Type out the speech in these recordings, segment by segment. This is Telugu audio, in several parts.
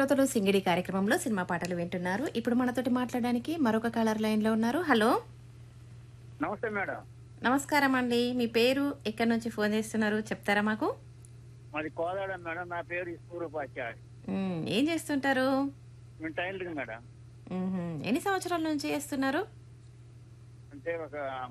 శ్రోతలు సింగిడి కార్యక్రమంలో సినిమా పాటలు వింటున్నారు ఇప్పుడు మనతోటి మాట్లాడడానికి మరొక కాలర్ లైన్ లో ఉన్నారు హలో నమస్తే మేడం నమస్కారం అండి మీ పేరు ఎక్కడి నుంచి ఫోన్ చేస్తున్నారు చెప్తారా మాకు మాది కోదాడ మేడం నా పేరు సూర్యపాచారి మ్, ఏం చేస్తుంటారు మేము టైలరింగ్ మేడం మ్హూ. ఎన్ని సంవత్సరాల నుంచి చేస్తున్నారు అంటే ఒక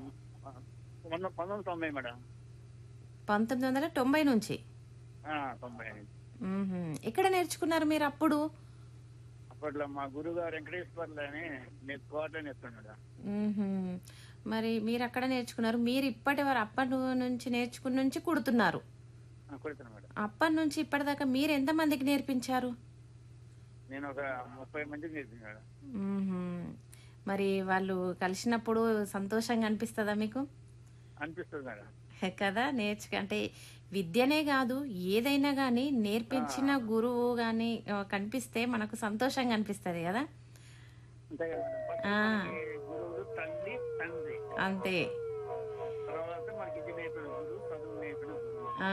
వంద పంతొమ్మిది తొంభై మేడం పంతొమ్మిది వందల తొంభై నుంచి ఆ, తొంభై మ్హూ. ఎక్కడ నేర్చుకున్నారు మీరు అప్పుడు అప్పట్లో మా గురువు గారు వెంకటేశ్వర్లు అని నేను కోటలో నేర్చుకున్నాడు మ్హూ. మరి మీరు అక్కడ నేర్చుకున్నారు మీరు ఇప్పటి వరకు అప్పటి నుంచి నేర్చుకున్న నుంచి కుడుతున్నారు కుడుతాను మేడం అప్పటి నుంచి ఇప్పటిదాకా మీరు ఎంతమందికి నేర్పించారు నేను ఒక ముప్పై మందికి నేర్పింది మేడం మ్మ్హ్మ్. మరి వాళ్ళు కలిసినప్పుడు సంతోషంగా అనిపిస్తుందా మీకు అనిపిస్తుంది మేడం కదా నేర్చు అంటే విద్యనే కాదు ఏదైనా కానీ నేర్పించిన గురువు కానీ కనిపిస్తే మనకు సంతోషంగా అనిపిస్తుంది కదా అంతే కదా మేడం ఫస్ట్ ఆ. మనకి గురువులు తల్లి తండ్రి అంతే తర్వాత మనకి ఇది నేర్పిన గురువు చదువు నేర్పిన గురువు ఆ.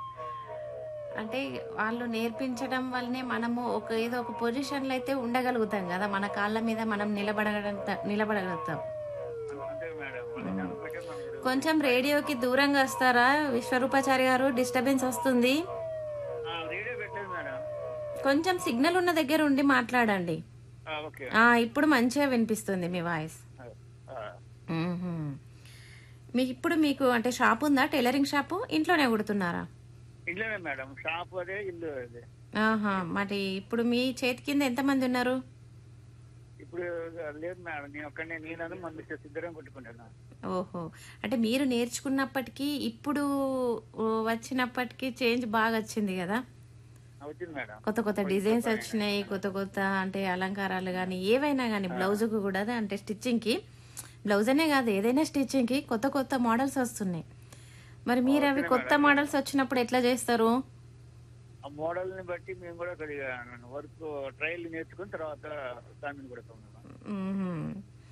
అంటే వాళ్ళు నేర్పించడం వల్లనే మనము ఒక ఏదో ఒక పొజిషన్లో అయితే ఉండగలుగుతాం కదా మన కాళ్ళ మీద మనం నిలబడగలుగుతాం నిలబడగలుగుతాం అంతే మేడం వాళ్ళని కనుక్కుంటే మనకి కొంచెం రేడియోకి దూరంగా వస్తారా విశ్వరూపాచారి గారు డిస్టర్బెన్స్ వస్తుంది ఆ, రేడియో పెట్టలేదు మేడం కొంచెం సిగ్నల్ ఉన్న దగ్గర ఉండి మాట్లాడండి ఆ, ఓకే ఆ ఇప్పుడు మంచిగా వినిపిస్తుంది మీ వాయిస్ ఆ, ఆ. మ్మ్హ్మ్. మీకు ఇప్పుడు మీకు అంటే షాప్ ఉందా టైలరింగ్ షాపు ఇంట్లోనే కుడుతున్నారా ఇల్లునే మేడం షాప్ అదే ఇల్లు అదే ఆహా మరి ఇప్పుడు మీ చేతి కింద ఎంతమంది ఉన్నారు ఇప్పుడు లేదు మేడం నేను ఒక్కడే నేను మన సిద్ధరం కొట్టుకుంటున్నా ఓహో అంటే మీరు నేర్చుకున్నప్పటికీ ఇప్పుడు ఓ, వచ్చినప్పటికీ చేంజ్ బాగా వచ్చింది కదా వచ్చింది మేడం కొత్త కొత్త డిజైన్స్ వచ్చినాయి కొత్త కొత్త అంటే అలంకారాలు కానీ ఏవైనా కానీ బ్లౌజ్కు కూడా అంటే స్టిచ్చింగ్కి బ్లౌజ్ అనే కాదు ఏదైనా స్టిచ్చింగ్కి కొత్త కొత్త మోడల్స్ వస్తున్నాయి మరి మీరు అవి కొత్త మోడల్స్ వచ్చినప్పుడు ఎట్లా చేస్తారు ఆ మోడల్ ని బట్టి మేము కూడా కొద్దిగా వర్క్ ట్రయల్ నేర్చుకున్న తర్వాత దాన్ని కూడా మ్మ్హ్మ్.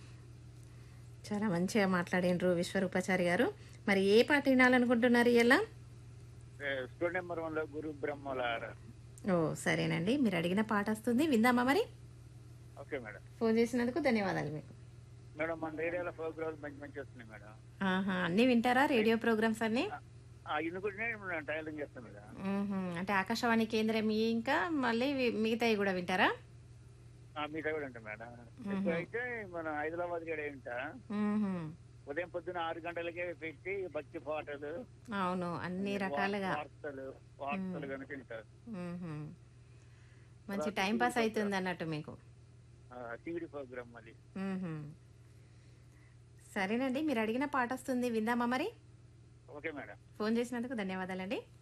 చాలా మంచిగా మాట్లాడినరు విశ్వరూపాచారి గారు మరి ఏ పాట వినాలనుకుంటున్నారు ఇలా స్టూడెంట్ నెంబర్ వన్ లో గురు బ్రహ్మల ఓ సరేనండి మీరు అడిగిన పాట వస్తుంది విందామా మరి ఓకే మేడం ఫోన్ చేసినందుకు ధన్యవాదాలు మీకు మేడం మన ఏరియాలో ప్రోగ్రామ్స్ మంచి మంచి వస్తున్నాయి మేడం ఆహా అన్నీ వింటారా రేడియో ప్రోగ్రామ్స్ అన్నీ ఆ ఇల్లు కూడా టైలింగ్ చేస్తాను మేడం మ్మ్హ్మ్. అంటే ఆకాశవాణి కేంద్రం ఈ ఇంకా మళ్ళీ వి- మిగతాయి కూడా వింటారా ఆ, మీ సైడ్ ఉంటా మేడం ఇప్పుడు అయితే మన హైదరాబాద్ గడ ఏంట మ్మ్హ్మ్. ఉదయం పొద్దున ఆరు గంటలకే పెట్టి భక్తి పాటలు అవును అన్ని రకాలుగా వార్తలు వార్తలు కనుక వింటారు మ్మ్హ్మ్. మంచి టైం పాస్ అవుతుంది అన్నట్టు మీకు టీవీ ప్రోగ్రామ్ అది మ్మ్హ్మ్. సరేనండి మీరు అడిగిన పాట వస్తుంది విందామా మరి ఓకే మేడం ఫోన్ చేసినందుకు ధన్యవాదాలండి